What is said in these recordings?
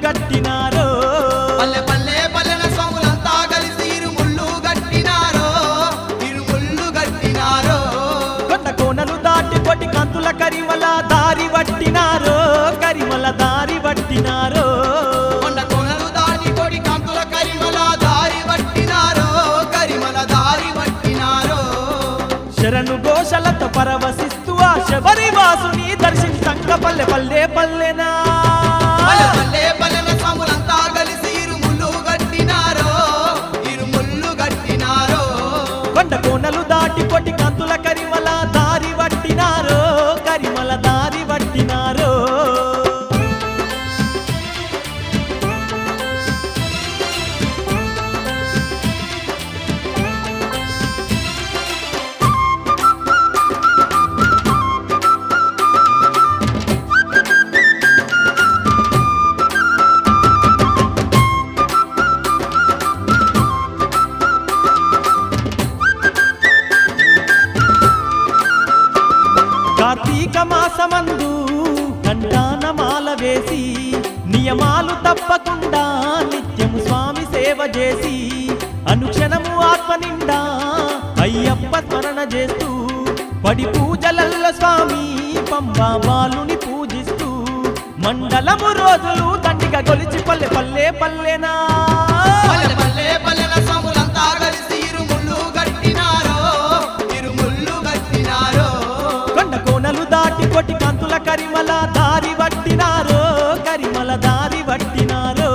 గట్టినారో పల్లె పల్లె పల్లెన స్వాములంతా కలిసి ఇరుముళ్ళు గట్టినారో ఇరుముళ్ళు గట్టినారో కొండ కోనలు దాటి కొట్టి కంతుల కరిమల దారి వట్టినారో కరిమల దారి వట్టినారో కొండ కొనలు దాటి కొడి కంతుల కరిమల దారి పట్టినారో కరిమల దారి పట్టినారో శరణు ఘోషలతో పరవశిస్తూ ఆ శబరి వాసుని దర్శించంగ పల్లె పల్లె పల్లెనా పల్లె పల్లె పల్లెన స్వాములంతా కలిసి ఇరుముళ్ళు గట్టినారో ఇరుముళ్ళు గట్టినారో కొండ కోనలు దాటి కొట్టి కంతుల కరిమల దారి వట్టినారో కరిమల దారి వట్టినారో కార్తీక మాసమందు కంటాన మాల వేసి నియమాలు తప్పకుండా నిత్యము స్వామి సేవ చేసి అనుక్షణము ఆత్మ నిండా అయ్యప్ప స్మరణ చేస్తూ పడి పూజలల్ల స్వామి పంబా బాలుని పూజిస్తూ మండలము రోజులు దండిగా గొలిచి పల్లె పల్లె పల్లెనా పల్లె పల్లె పల్లెన స్వాములంతా కలిసి ఇరుముళ్ళు గట్టినారో ఇరుముళ్ళు గట్టినారో కొండ కోనలు దాటి కొట్టి కంతుల కరిమల దారి వట్టినారో కరిమల దారి వట్టినారో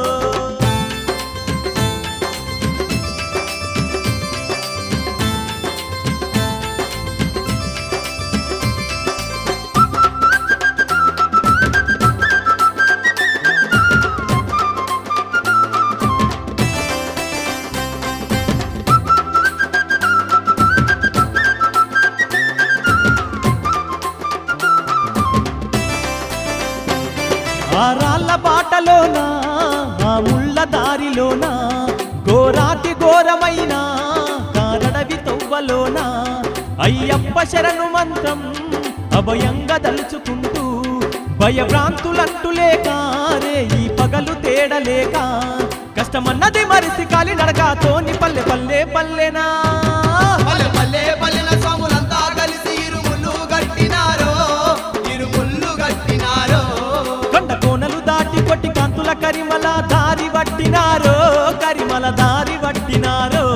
ఆ రాళ్ళ బాటలోన ఆ ముళ్ళ దారిలోన ఘోరాతి ఘోరమైన కారడవి తవ్వలోన అయ్యప్ప శరణు మంత్రం అభయంగా దలుచుకుంటూ భయభ్రాంతులంటూ లేక రే ఈ పగలు తేడలేక కష్టమన్నది మరిసి కాలి నడకతోని పల్లె పల్లె పల్లెనా పల్లె పల్లె పల్లెన స్వాములంతా కలిసి ఇరుముళ్ళు గట్టినారో ఇరుముళ్ళు గట్టినారో కొండ కోనలు దాటి కొట్టి కంతుల కరిమల దారి వట్టినారో కరిమల దారి వట్టినారో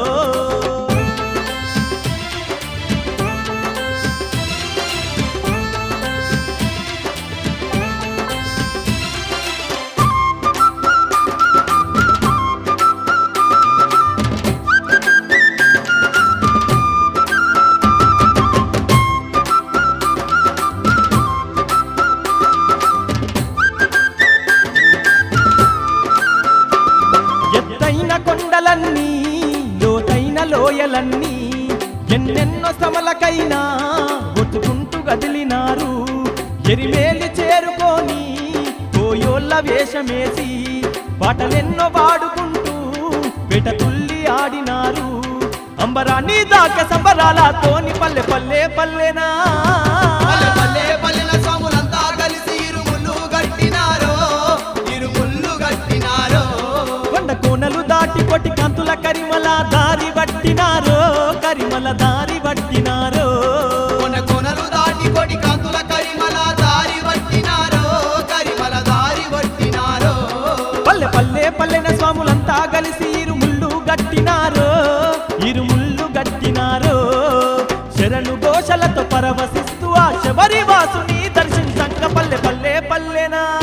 ఎత్తైన కొండలన్నీ లోతైన లోయలన్నీ ఎన్నెన్నో శ్రమలకైనా కొట్టుకుంటూ గదిలినారు ఎరిమేలి చేరుకొని కోయోళ్ళ వేషమేసి పాటలెన్నో పాడుకుంటూ పెట తుల్లి ఆడినారు అంబరాన్ని దాక సంబరాలతోని పల్లె పల్లె పల్లెనా పల్లె పల్లె పల్లెన స్వాములంతా కలిసి ఇరుముళ్ళు గట్టినారో ఇరుముళ్ళు గట్టినారో కొండ కోనలు దాటి కొట్టి కంతుల కరిమల దారి వట్టినారో కరిమల దారి వట్టినారో కొన కొనలు దాటి కొడి కాంతుల కరిమల దారి వట్టినారో కరిమల దారి వట్టినారో పల్లె పల్లె పల్లెన స్వాములంతా కలిసి ఇరుముళ్ళు గట్టినారో ఇరుముళ్ళు గట్టినారో శరణు ఘోషలతో పరవశిస్తూ ఆ శబరి వాసుని దర్శించంగ పల్లె పల్లె పల్లెనా